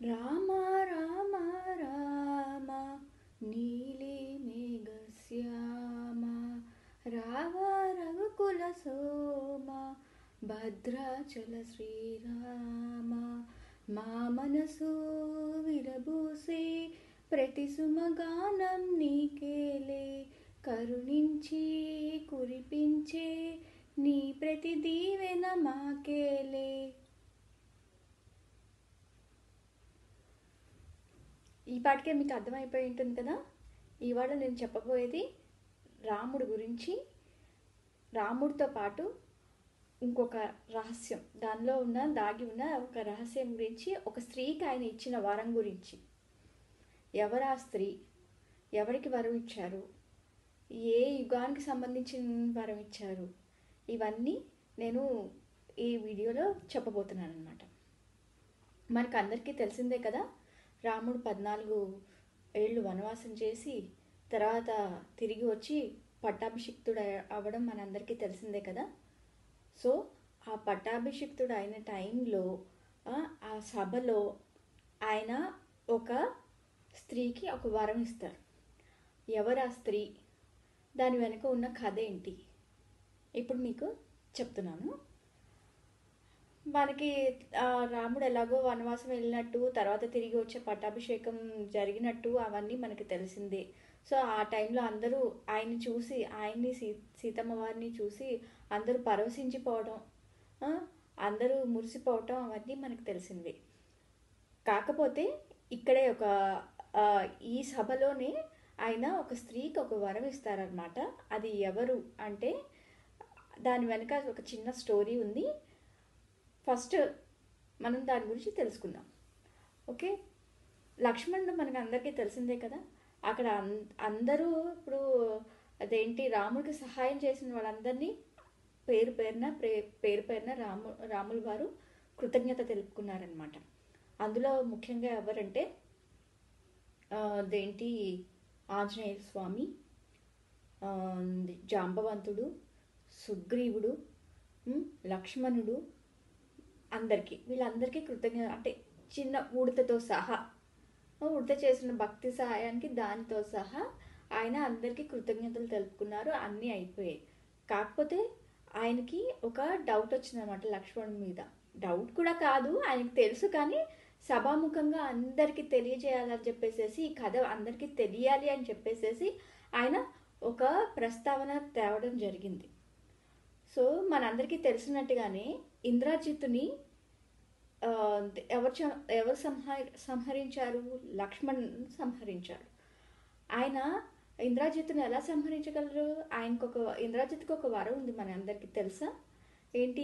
రామ రామ రామ నీలి మేఘశ్యామ రావ రఘుకుల సోమ భద్రాచల శ్రీరామ మా మనసు విరబూసే ప్రతి సుమగానం నీకేలే కరుణించి కురిపించే నీ ప్రతి దీవెన మాకేలే ఈ పాటికే మీకు అర్థమైపోయి ఉంటుంది కదా ఇవాళ నేను చెప్పబోయేది రాముడు గురించి రాముడితో పాటు ఇంకొక రహస్యం దానిలో ఉన్న దాగి ఉన్న ఒక రహస్యం గురించి ఒక స్త్రీకి ఆయన ఇచ్చిన వరం గురించి ఎవరు ఆ స్త్రీ ఎవరికి వరం ఇచ్చారు ఏ యుగానికి సంబంధించిన వరం ఇచ్చారు ఇవన్నీ నేను ఈ వీడియోలో చెప్పబోతున్నాను అనమాట మనకు అందరికీ తెలిసిందే కదా రాముడు పద్నాలుగు ఏళ్ళు వనవాసం చేసి తర్వాత తిరిగి వచ్చి పట్టాభిషిక్తుడు అవ్వడం మనందరికీ తెలిసిందే కదా సో ఆ పట్టాభిషిక్తుడు అయిన టైంలో ఆ, ఆ సభలో ఆయన ఒక స్త్రీకి ఒక వరం ఇస్తారు ఎవరు ఆ స్త్రీ దాని వెనుక ఉన్న కథ ఏంటి ఇప్పుడు మీకు చెప్తున్నాను మనకి ఆ, రాముడు ఎలాగో వనవాసం వెళ్ళినట్టు తర్వాత తిరిగి వచ్చే పట్టాభిషేకం జరిగినట్టు అవన్నీ మనకి తెలిసిందే సో ఆ టైంలో అందరూ ఆయన్ని చూసి ఆయన్ని సీ సీతమ్మ వారిని చూసి అందరూ పరవశించిపోవడం ఆ, అందరూ మురిసిపోవటం అవన్నీ మనకు తెలిసిందే కాకపోతే ఇక్కడే ఒక ఆ, ఈ సభలోనే ఆయన ఒక స్త్రీకి ఒక వరం ఇస్తారనమాట అది ఎవరు అంటే దాని వెనక ఒక చిన్న స్టోరీ ఉంది ఫస్ట్ మనం దాని గురించి తెలుసుకుందాం ఓకే లక్ష్మణుడు మనకు అందరికీ తెలిసిందే కదా అక్కడ అన్- అందరూ ఇప్పుడు అదేంటి రాముడికి సహాయం చేసిన వాళ్ళందరినీ పేరు పేరున ప్రే- పేరు పేరున రాము రాముల వారు కృతజ్ఞత తెలుపుకున్నారనమాట అందులో ముఖ్యంగా ఎవరంటే ఆ, అదేంటి ఆంజనేయ స్వామి ఆ, జాంబవంతుడు సుగ్రీవుడు ఉమ్, లక్ష్మణుడు అందరికీ వీళ్ళందరికీ కృతజ్ఞత అంటే చిన్న ఉడతతో సహా ఉడత చేసిన భక్తి సహాయానికి దానితో సహా ఆయన అందరికీ కృతజ్ఞతలు తెలుపుకున్నారు అన్నీ అయిపోయాయి కాకపోతే ఆయనకి ఒక డౌట్ వచ్చిందనమాట లక్ష్మణుడి మీద డౌట్ కూడా కాదు ఆయనకి తెలుసు కానీ సభాముఖంగా అందరికీ తెలియజేయాలని చెప్పేసేసి ఈ కథ అందరికీ తెలియాలి అని చెప్పేసేసి ఆయన ఒక ప్రస్తావన తేవడం జరిగింది సో మనందరికీ తెలిసినట్టుగానే ఇంద్రాజిత్తుని ఆ, ఎవరు చ- ఎవరు సంహ సంహరించారు లక్ష్మణ్ సంహరించాడు ఆయన ఇంద్రాజిత్తుని ఎలా సంహరించగలరు ఆయనకు ఒక ఇంద్రాజిత్తుకి ఒక వరం ఉంది మన అందరికీ తెలుసా ఏంటి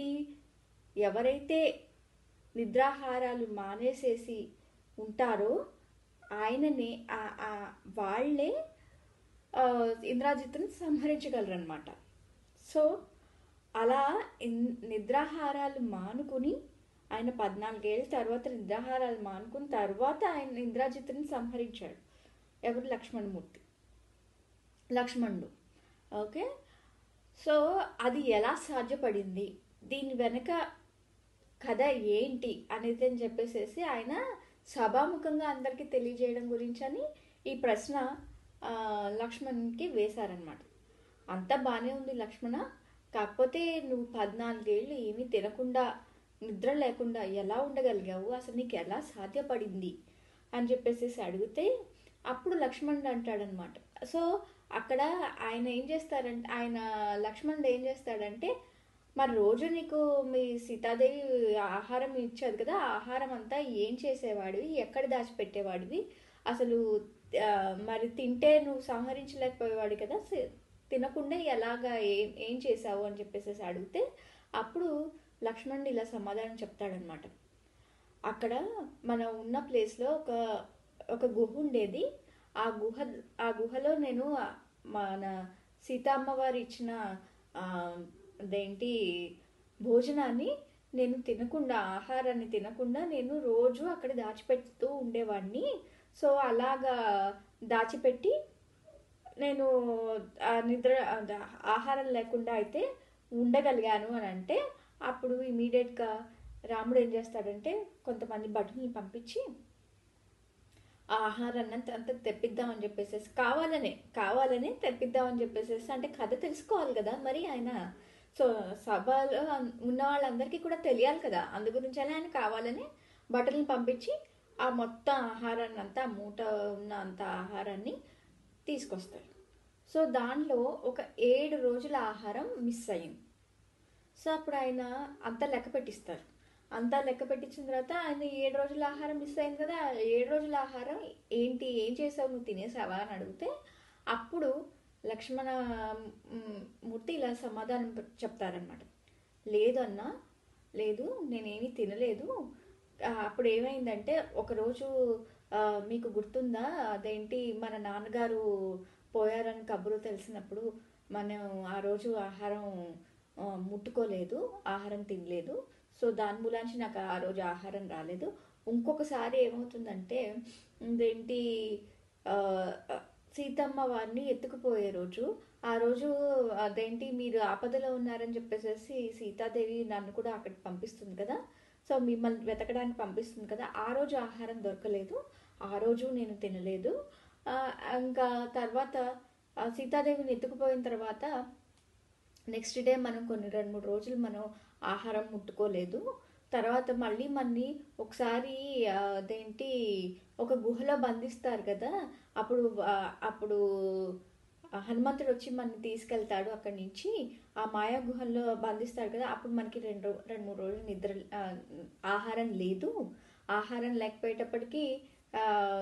ఎవరైతే నిద్రాహారాలు మానేసేసి ఉంటారో ఆయననే ఆ- ఆ వాళ్ళే ఆ, ఇంద్రాజిత్తుని సంహరించగలరనమాట సో అలా ఇన్- నిద్రాహారాలు మానుకుని ఆయన పద్నాలుగేళ్ళ తర్వాత నిద్రాహారాలు మానుకున్న తర్వాత ఆయన ఇంద్రాజిత్తుని సంహరించాడు ఎవరు లక్ష్మణమూర్తి లక్ష్మణుడు ఓకే సో అది ఎలా సాధ్యపడింది దీని వెనక కథ ఏంటి అనేది అని చెప్పేసేసి ఆయన సభాముఖంగా అందరికీ తెలియజేయడం గురించి అని ఈ ప్రశ్న ఆ, లక్ష్మణ్కి వేశారనమాట అంతా బాగానే ఉంది లక్ష్మణ కాకపోతే నువ్వు పద్నాలుగేళ్ళు ఏమీ తినకుండా నిద్ర లేకుండా ఎలా ఉండగలిగావు అసలు నీకు ఎలా సాధ్యపడింది అని చెప్పేసి అడిగితే అప్పుడు లక్ష్మణుడు అంటాడనమాట సో అక్కడ ఆయన ఏం చేస్తారంటే ఆయన లక్ష్మణుడు ఏం చేస్తాడంటే మరి రోజు నీకు మీ సీతాదేవి ఆహారం ఇచ్చేది కదా ఆ ఆహారం అంతా ఏం చేసేవాడివి ఎక్కడ దాచిపెట్టేవాడివి అసలు ఆ, మరి తింటే నువ్వు సంహరించలేకపోయేవాడు కదా సే- తినకుండా ఎలాగా ఏం ఏం చేసావు అని చెప్పేసి అడిగితే అప్పుడు లక్ష్మణుడు ఇలా సమాధానం చెప్తాడనమాట అక్కడ మనం ఉన్న ప్లేస్లో ఒక ఒక గుహ ఉండేది ఆ గుహ ఆ గుహలో నేను మన సీతమ్మ వారు ఇచ్చిన ఆ, అదేంటి భోజనాన్ని నేను తినకుండా ఆహారాన్ని తినకుండా నేను రోజు అక్కడ దాచిపెడుతూ ఉండేవాడిని సో అలాగా దాచిపెట్టి నేను ఆ నిద్ర అద- ఆహారం లేకుండా అయితే ఉండగలిగాను అని అంటే అప్పుడు ఇమీడియట్గా రాముడు ఏం చేస్తాడంటే కొంతమంది భటుల్ని పంపించి ఆ ఆహారాన్ని అంత అంత తెప్పిద్దామని చెప్పేసి కావాలనే కావాలనే తెప్పిద్దామని చెప్పేసి అంటే కథ తెలుసుకోవాలి కదా మరి ఆయన సో సభలో ఉన్న వాళ్ళందరికీ కూడా తెలియాలి కదా అందు గురించి ఆయన కావాలని బట్టలను పంపించి ఆ మొత్తం ఆహారాన్ని అంతా ఆ మూట ఉన్న అంత ఆహారాన్ని తీసుకొస్తారు సో దానిలో ఒక ఏడు రోజుల ఆహారం మిస్ అయింది సో అప్పుడు ఆయన అంతా లెక్క పెట్టిస్తారు అంతా లెక్క పెట్టించిన తర్వాత ఆయన ఏడు రోజుల ఆహారం మిస్ అయింది కదా ఆ ఏడు రోజుల ఆహారం ఏంటి ఏం చేసావు నువ్వు తినేసావా అని అడిగితే అప్పుడు లక్ష్మణ మ్, మూర్తి ఇలా సమాధానం పె- చెప్తారనమాట లేదు అన్న లేదు నేనేమీ తినలేదు ఆ, అప్పుడు ఏమైందంటే ఒకరోజు ఆ, మీకు గుర్తుందా అదేంటి మన నాన్నగారు పోయారని కబురు తెలిసినప్పుడు మనం ఆ రోజు ఆహారం ఆ, ముట్టుకోలేదు ఆహారం తినలేదు సో దాని మూలాంచి నాకు ఆ రోజు ఆహారం రాలేదు ఇంకొకసారి ఏమవుతుందంటే ఇదేంటి ఆ, సీతమ్మ వారిని ఎత్తుకుపోయే రోజు ఆ రోజు అదేంటి మీరు ఆపదలో ఉన్నారని చెప్పేసి సీతాదేవి నన్ను కూడా అక్కడికి పంపిస్తుంది కదా సో మిమ్మల్ని వెతకడానికి పంపిస్తుంది కదా ఆ రోజు ఆహారం దొరకలేదు ఆ రోజు నేను తినలేదు ఆ, ఇంకా తర్వాత ఆ సీతాదేవిని ఎత్తుకుపోయిన తర్వాత నెక్స్ట్ డే మనం కొన్ని రెండు మూడు రోజులు మనం ఆహారం ముట్టుకోలేదు తర్వాత మళ్ళీ మన్ని ఒకసారి ఆ, అదేంటి ఒక గుహలో బంధిస్తారు కదా అప్పుడు ఆ, అప్పుడు ఆ హనుమంతుడు వచ్చి మనని తీసుకెళ్తాడు అక్కడి నుంచి ఆ మాయా గుహల్లో బంధిస్తాడు కదా అప్పుడు మనకి రెండు రో- రెండు మూడు రోజులు నిద్ర ఆ, ఆహారం లేదు ఆహారం లేకపోయేటప్పటికి ఆ,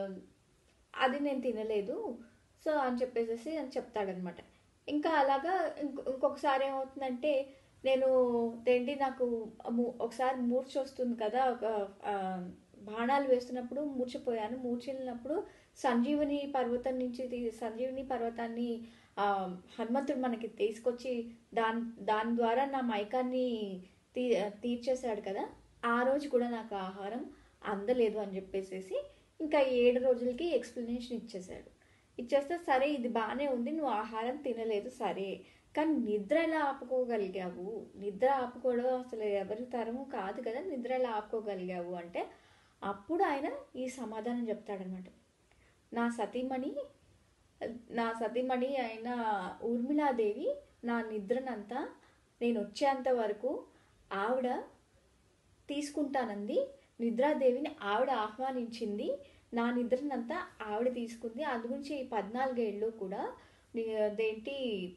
అది నేను తినలేదు సో అని చెప్పేసి అని చెప్తాడనమాట ఇంకా అలాగా ఇంకొ ఇంకొకసారి ఏమవుతుందంటే నేను ఏంటి నాకు ము- ఒకసారి మూర్ఛ వస్తుంది కదా ఒక ఆ, బాణాలు వేస్తున్నప్పుడు మూర్చిపోయాను మూర్చిల్లినప్పుడు సంజీవని పర్వతం నుంచి తీ- సంజీవని పర్వతాన్ని ఆ, హనుమంతుడు మనకి తీసుకొచ్చి దాని దాని ద్వారా నా మైకాన్ని తీ తీర్చేశాడు కదా ఆ రోజు కూడా నాకు ఆహారం అందలేదు అని చెప్పేసేసి ఇంకా ఏడు రోజులకి ఎక్స్ప్లెనేషన్ ఇచ్చేశాడు ఇచ్చేస్తే సరే ఇది బాగానే ఉంది నువ్వు ఆహారం తినలేదు సరే కానీ నిద్ర ఎలా ఆపుకోగలిగావు నిద్ర ఆపుకోవడం అసలు ఎవరి తరము కాదు కదా నిద్ర ఎలా ఆపుకోగలిగావు అంటే అప్పుడు ఆయన ఈ సమాధానం చెప్తాడనమాట నా సతీమణి నా సతీమణి అయిన ఊర్మిళాదేవి నా నిద్రనంతా నేను వచ్చేంత వరకు ఆవిడ తీసుకుంటానంది నిద్రాదేవిని ఆవిడ ఆహ్వానించింది నా నిద్రనంతా ఆవిడ తీసుకుంది అందుగురించి ఈ పద్నాలుగేళ్ళు కూడా ని- అదేంటి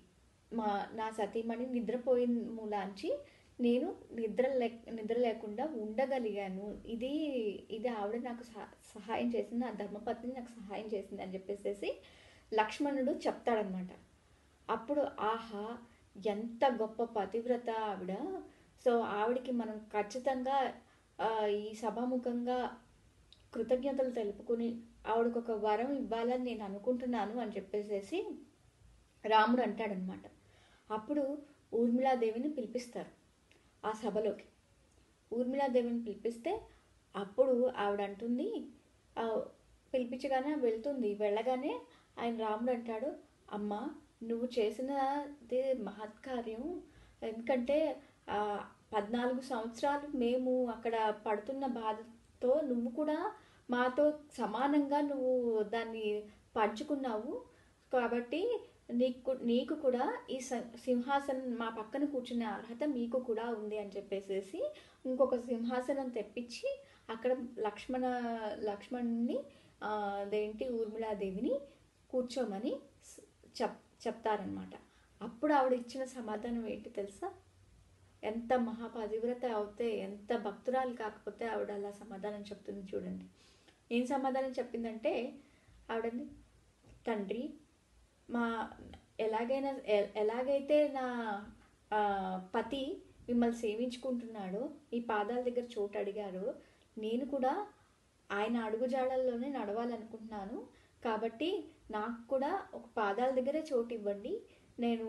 మా నా సతీమణి నిద్రపోయిన మూలాంచి నేను నిద్ర లే నిద్ర లేకుండా ఉండగలిగాను ఇది ఇది ఆవిడ నాకు సహ- సహాయం చేసింది నా ధర్మపత్ని నాకు సహాయం చేసింది అని చెప్పేసి లక్ష్మణుడు చెప్తాడనమాట అప్పుడు ఆహా ఎంత గొప్ప పతివ్రత ఆవిడ సో ఆవిడకి మనం ఖచ్చితంగా ఆ, ఈ సభాముఖంగా కృతజ్ఞతలు తెలుపుకుని ఆవిడకు ఒక వరం ఇవ్వాలని నేను అనుకుంటున్నాను అని చెప్పేసేసి రాముడు అంటాడనమాట అప్పుడు ఊర్మిళాదేవిని పిలిపిస్తారు ఆ సభలోకి ఊర్మిళాదేవిని పిలిపిస్తే అప్పుడు ఆవిడ అంటుంది ఆ, పిలిపించగానే వెళ్తుంది వెళ్ళగానే ఆయన రాముడు అంటాడు అమ్మ నువ్వు చేసినది మహత్కార్యం ఎందుకంటే ఆ, పద్నాలుగు సంవత్సరాలు మేము అక్కడ పడుతున్న బాధతో నువ్వు కూడా మాతో సమానంగా నువ్వు దాన్ని పంచుకున్నావు కాబట్టి నీకు నీకు కూడా ఈ స- సింహాసనం మా పక్కన కూర్చునే అర్హత మీకు కూడా ఉంది అని చెప్పేసేసి ఇంకొక సింహాసనం తెప్పించి అక్కడ లక్ష్మణ లక్ష్మణుని ఆ, అదేంటి ఊర్మిళాదేవిని కూర్చోమని స- చెప్ చెప్తారనమాట అప్పుడు ఆవిడ ఇచ్చిన సమాధానం ఏంటి తెలుసా ఎంత మహాపతివ్రత అవుతే ఎంత భక్తురాలు కాకపోతే ఆవిడ అలా సమాధానం చెప్తుంది చూడండి ఏం సమాధానం చెప్పిందంటే ఆవిడని తండ్రి మా ఎలాగైనా ఎ- ఎలాగైతే నా ఆ, పతి మిమ్మల్ని సేవించుకుంటున్నాడో ఈ పాదాల దగ్గర చోటు అడిగారో నేను కూడా ఆయన అడుగుజాడల్లోనే నడవాలనుకుంటున్నాను కాబట్టి నాకు కూడా ఒక పాదాల దగ్గరే చోటు ఇవ్వండి నేను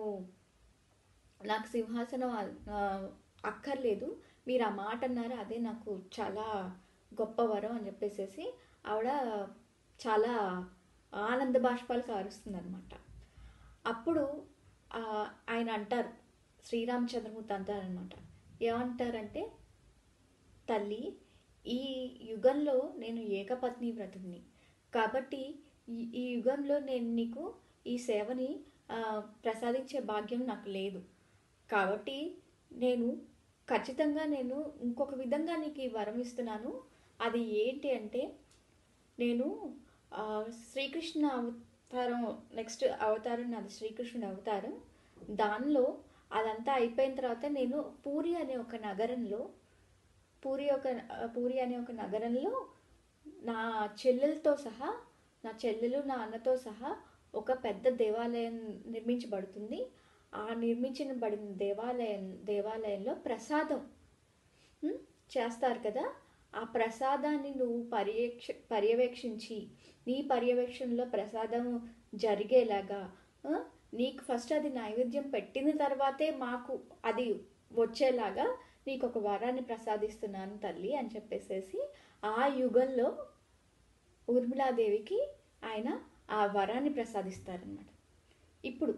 నాకు సింహాసనం ఆ, అక్కర్లేదు మీరు ఆ మాట అన్నారు అదే నాకు చాలా గొప్ప వరం అని చెప్పేసేసి ఆవిడ చాలా ఆనంద బాష్పాలు కారుస్తుంది అనమాట అప్పుడు ఆ, ఆయన అంటారు శ్రీరామచంద్రమూర్తి అంటారనమాట ఏమంటారంటే తల్లి ఈ యుగంలో నేను ఏకపత్ని వ్రతుడిని కాబట్టి ఈ ఈ యుగంలో నేను నీకు ఈ సేవని ఆ, ప్రసాదించే భాగ్యం నాకు లేదు కాబట్టి నేను ఖచ్చితంగా నేను ఇంకొక విధంగా నీకు ఈ వరం ఇస్తున్నాను అది ఏంటి అంటే నేను ఆ, శ్రీకృష్ణ అవతారం నెక్స్ట్ అవతారం నాది శ్రీకృష్ణుడి అవతారం దానిలో అదంతా అయిపోయిన తర్వాత నేను పూరి అనే ఒక నగరంలో పూరి ఒక పూరి అనే ఒక నగరంలో నా చెల్లెలతో సహా నా చెల్లెలు నా అన్నతో సహా ఒక పెద్ద దేవాలయం నిర్మించబడుతుంది ఆ నిర్మించబడిన దేవాలయం దేవాలయంలో ప్రసాదం ఉం, చేస్తారు కదా ఆ ప్రసాదాన్ని నువ్వు పర్యవేక్ష పర్యవేక్షించి నీ పర్యవేక్షణలో ప్రసాదం జరిగేలాగా ఆ, నీకు ఫస్ట్ అది నైవేద్యం పెట్టిన తర్వాతే మాకు అది వచ్చేలాగా నీకు ఒక వరాన్ని ప్రసాదిస్తున్నాను తల్లి అని చెప్పేసేసి ఆ యుగంలో ఊర్మిళాదేవికి ఆయన ఆ వరాన్ని ప్రసాదిస్తారనమాట ఇప్పుడు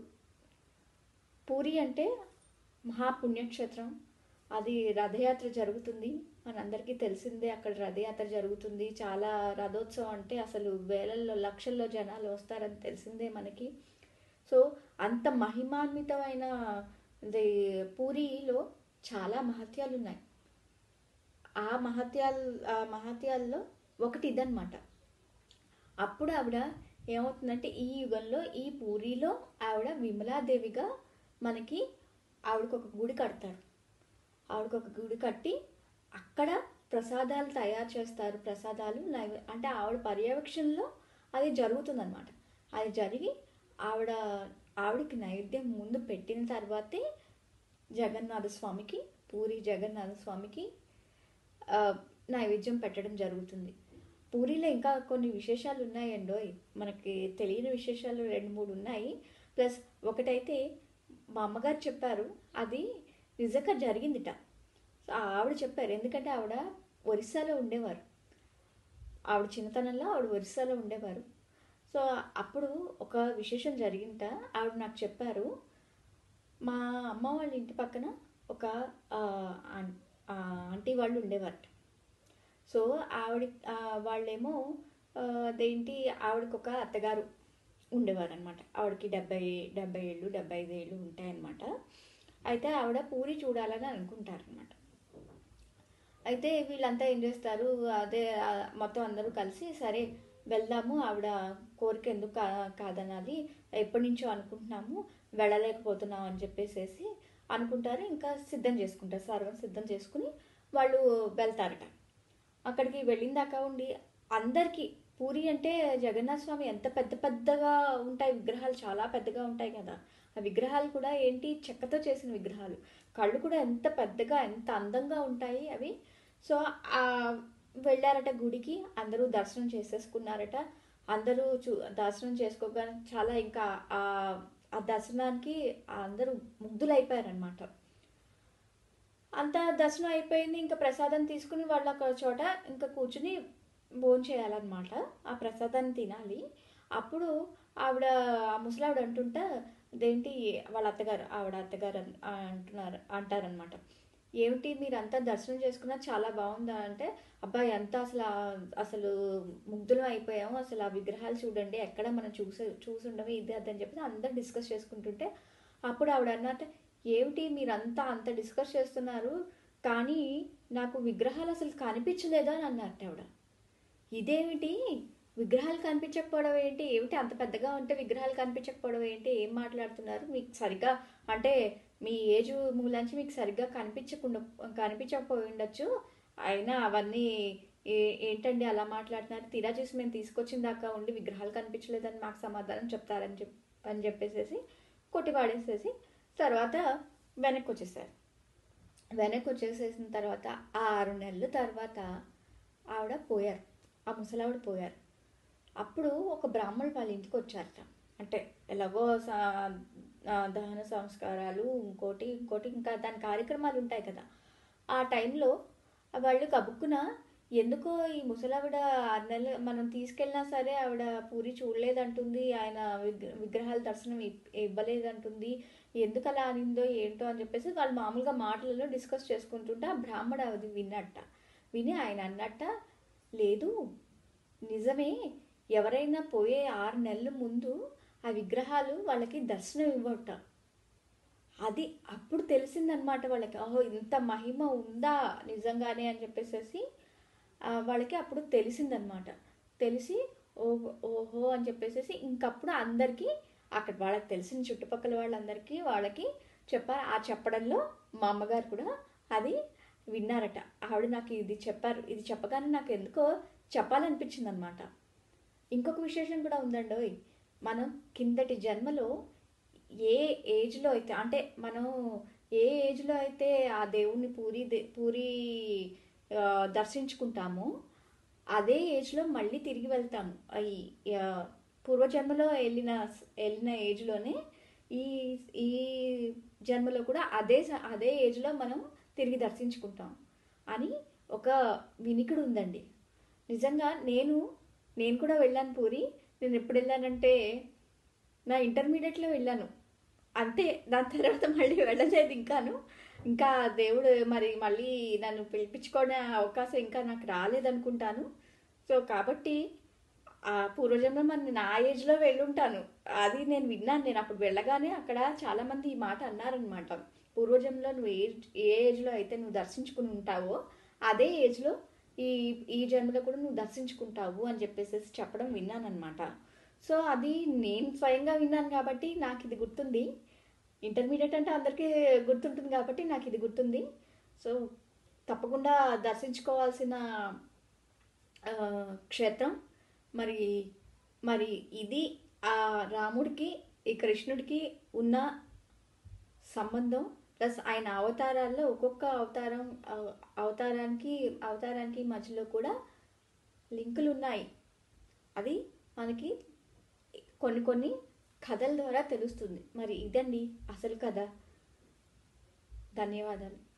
పూరి అంటే మహాపుణ్యక్షేత్రం అది రథయాత్ర జరుగుతుంది మనందరికీ తెలిసిందే అక్కడ రథయాత్ర జరుగుతుంది చాలా రథోత్సవం అంటే అసలు వేలల్లో లక్షల్లో జనాలు వస్తారని తెలిసిందే మనకి సో అంత మహిమాన్వితమైన ఇది పూరిలో చాలా మహత్యాలు ఉన్నాయి ఆ మహత్యాలు ఆ మహత్యాల్లో ఒకటి ఇదన్నమాట అప్పుడు ఆవిడ ఏమవుతుందంటే ఈ యుగంలో ఈ పూరిలో ఆవిడ విమలాదేవిగా మనకి ఆవిడకు ఒక గుడి కడతారు ఆవిడకు ఒక గుడి కట్టి అక్కడ ప్రసాదాలు తయారు చేస్తారు ప్రసాదాలు నైవే అంటే ఆవిడ పర్యవేక్షణలో అది జరుగుతుందన్నమాట అది జరిగి ఆవిడ ఆవిడకి నైవేద్యం ముందు పెట్టిన తర్వాతే జగన్నాథ స్వామికి పూరి జగన్నాథ స్వామికి ఆ, నైవేద్యం పెట్టడం జరుగుతుంది పూరిలో ఇంకా కొన్ని విశేషాలు ఉన్నాయండోయ్ మనకి తెలియని విశేషాలు రెండు మూడు ఉన్నాయి ప్లస్ ఒకటైతే మా అమ్మగారు చెప్పారు అది నిజంగా జరిగిందిట ఆ ఆవిడ చెప్పారు ఎందుకంటే ఆవిడ ఒరిస్సాలో ఉండేవారు ఆవిడ చిన్నతనంలో ఆవిడ ఒరిస్సాలో ఉండేవారు సో అప్పుడు ఒక విశేషం జరిగింట ఆవిడ నాకు చెప్పారు మా అమ్మ వాళ్ళ ఇంటి పక్కన ఒక ఆ, ఆన్- ఆ, ఆంటీ వాళ్ళు ఉండేవారట సో ఆవిడ ఆ, వాళ్ళేమో ఆ, అదేంటి ఆవిడకి ఒక అత్తగారు ఉండేవారు అనమాట ఆవిడకి డెబ్బై డెబ్బై ఏళ్ళు డెబ్బై ఐదు ఏళ్ళు ఉంటాయన్నమాట అయితే ఆవిడ పూరి చూడాలని అనుకుంటారనమాట అయితే వీళ్ళంతా ఏం చేస్తారు అదే ఆ, మొత్తం అందరూ కలిసి సరే వెళ్దాము ఆవిడ కోరిక ఎందుకు కా- కాదనాలి ఎప్పటి నుంచో అనుకుంటున్నాము వెళ్ళలేకపోతున్నాం అని చెప్పేసేసి అనుకుంటారు ఇంకా సిద్ధం చేసుకుంటారు సర్వం సిద్ధం చేసుకుని వాళ్ళు వెళ్తారట అక్కడికి వెళ్ళిన దాకా ఉండి అందరికీ పూరి అంటే జగన్నాథ స్వామి ఎంత పెద్ద పెద్దగా ఉంటాయి విగ్రహాలు చాలా పెద్దగా ఉంటాయి కదా ఆ విగ్రహాలు కూడా ఏంటి చెక్కతో చేసిన విగ్రహాలు కళ్ళు కూడా ఎంత పెద్దగా ఎంత అందంగా ఉంటాయి అవి సో ఆ వెళ్ళారట గుడికి అందరూ దర్శనం చేసేసుకున్నారట అందరూ చూ దర్శనం చేసుకోగానే చాలా ఇంకా ఆ ఆ దర్శనానికి అందరూ ముగ్ధులైపోయారనమాట అంత దర్శనం అయిపోయింది ఇంకా ప్రసాదం తీసుకుని వాళ్ళు ఒక చోట ఇంకా కూర్చుని భోజనం చేయాలన్నమాట ఆ ప్రసాదాన్ని తినాలి అప్పుడు ఆవిడ ఆ ముసలావిడ అంటుంటా అదేంటి వాళ్ళ అత్తగారు ఆవిడ అత్తగారు అన్- ఆ అంటున్నారు అంటారనమాట ఏమిటి మీరు అంతా దర్శనం చేసుకున్నా చాలా బాగుందా అంటే అబ్బాయి అంతా అసలు ఆ- అసలు ముగ్ధులం అయిపోయాము అసలు ఆ విగ్రహాలు చూడండి ఎక్కడ మనం చూసే చూసుండము ఇది అది అని చెప్పి అందరు డిస్కస్ చేసుకుంటుంటే అప్పుడు ఆవిడ అన్నట్టు ఏమిటి మీరంతా అంత డిస్కస్ చేస్తున్నారు కానీ నాకు విగ్రహాలు అసలు కనిపించలేదు అని అన్నట్టు ఆవిడ ఇదేమిటి విగ్రహాలు కనిపించకపోవడం ఏంటి ఏమిటి అంత పెద్దగా ఉంటే విగ్రహాలు కనిపించకపోవడం ఏంటి ఏం మాట్లాడుతున్నారు మీకు సరిగ్గా అంటే మీ ఏజ్ మూలంచి మీకు సరిగ్గా కనిపించకుండా కనిపించకపోయి ఉండొచ్చు అయినా అవన్నీ ఏ- ఏంటండి అలా మాట్లాడుతున్నారు తీరా చూసి మేము తీసుకొచ్చిన దాకా ఉండి విగ్రహాలు కనిపించలేదని మాకు సమాధానం చెప్తారని చెప్ అని చెప్పేసేసి కొట్టి పాడేసేసి తర్వాత వెనక్కి వచ్చేసారు వెనక్కి వచ్చేసేసిన తర్వాత ఆరు నెలల తర్వాత ఆవిడ పోయారు ఆ ముసలావిడ పోయారు అప్పుడు ఒక బ్రాహ్మణుడు వాళ్ళ ఇంటికి వచ్చారట అంటే ఎలాగో సా- ఆ, దహన సంస్కారాలు ఇంకోటి ఇంకోటి ఇంకా దాని కార్యక్రమాలు ఉంటాయి కదా ఆ టైంలో వాళ్ళు కబుక్కున ఎందుకో ఈ ముసలావిడ ఆరు నెలలు మనం తీసుకెళ్ళినా సరే ఆవిడ పూరి చూడలేదంటుంది ఆయన విగ్ర- విగ్రహాల దర్శనం ఇవ్- ఇవ్వలేదంటుంది ఎందుకు అలా అనిందో ఏంటో అని చెప్పేసి వాళ్ళు మామూలుగా మాటలలో డిస్కస్ చేసుకుంటుంటే ఆ బ్రాహ్మడు అది విన్నట్ట విని ఆయన అన్నట్ట లేదు నిజమే ఎవరైనా పోయే ఆరు నెలల ముందు ఆ విగ్రహాలు వాళ్ళకి దర్శనం ఇవ్వట అది అప్పుడు తెలిసిందనమాట వాళ్ళకి ఓహో ఇంత మహిమ ఉందా నిజంగానే అని చెప్పేసి ఆ, వాళ్ళకి అప్పుడు తెలిసిందనమాట తెలిసి ఓహో ఓహో అని చెప్పేసి ఇంకప్పుడు అందరికీ అక్కడ వాళ్ళకి తెలిసిన చుట్టుపక్కల వాళ్ళందరికీ వాళ్ళకి చెప్పారు ఆ చెప్పడంలో మా అమ్మగారు కూడా అది విన్నారట ఆవిడ నాకు ఇది చెప్పారు ఇది చెప్పగానే నాకు ఎందుకో చెప్పాలనిపించింది అనమాట ఇంకొక విశేషం కూడా ఉందండి ఓయ్. మనం కిందటి జన్మలో ఏ ఏజ్లో అయితే అంటే మనం ఏ ఏజ్లో అయితే ఆ దేవుణ్ణి పూరి దే- పూరి ఆ, దర్శించుకుంటామో అదే ఏజ్లో మళ్ళీ తిరిగి వెళ్తాము ఈ ఆ, పూర్వజన్మలో వెళ్ళిన వెళ్ళిన ఏజ్లోనే ఈ ఈ జన్మలో కూడా అదే స- అదే ఏజ్లో మనం తిరిగి దర్శించుకుంటాం అని ఒక వినికిడి ఉందండి నిజంగా నేను నేను కూడా వెళ్ళాను పూరి నేను ఎప్పుడు వెళ్ళానంటే నా ఇంటర్మీడియట్లో వెళ్ళాను అంతే దాని తర్వాత మళ్ళీ వెళ్ళలేదు ఇంకాను ఇంకా దేవుడు మరి మళ్ళీ నన్ను పిలిపించుకోవడం అవకాశం ఇంకా నాకు రాలేదనుకుంటాను సో కాబట్టి ఆ పూర్వజన్మ మరి నా ఏజ్లో వెళ్ళుంటాను అది నేను విన్నాను నేను అప్పుడు వెళ్ళగానే అక్కడ చాలామంది ఈ మాట అన్నారనమాట పూర్వజన్మలో నువ్వు ఏ ఏ ఏజ్లో అయితే నువ్వు దర్శించుకుని ఉంటావో అదే ఏజ్లో ఈ ఈ జన్మలో కూడా నువ్వు దర్శించుకుంటావు అని చెప్పేసి చెప్పడం విన్నానమాట సో అది నేను స్వయంగా విన్నాను కాబట్టి నాకు ఇది గుర్తుంది ఇంటర్మీడియట్ అంటే అందరికీ గుర్తుంటుంది కాబట్టి నాకు ఇది గుర్తుంది సో తప్పకుండా దర్శించుకోవాల్సిన ఆ, క్షేత్రం మరి మరి ఇది ఆ రాముడికి ఈ కృష్ణుడికి ఉన్న సంబంధం ప్లస్ ఆయన అవతారాల్లో ఒక్కొక్క అవతారం అవ- అవతారానికి అవతారానికి మధ్యలో కూడా లింకులు ఉన్నాయి అది మనకి కొన్ని కొన్ని కథల ద్వారా తెలుస్తుంది మరి ఇదండి అసలు కథ ధన్యవాదాలు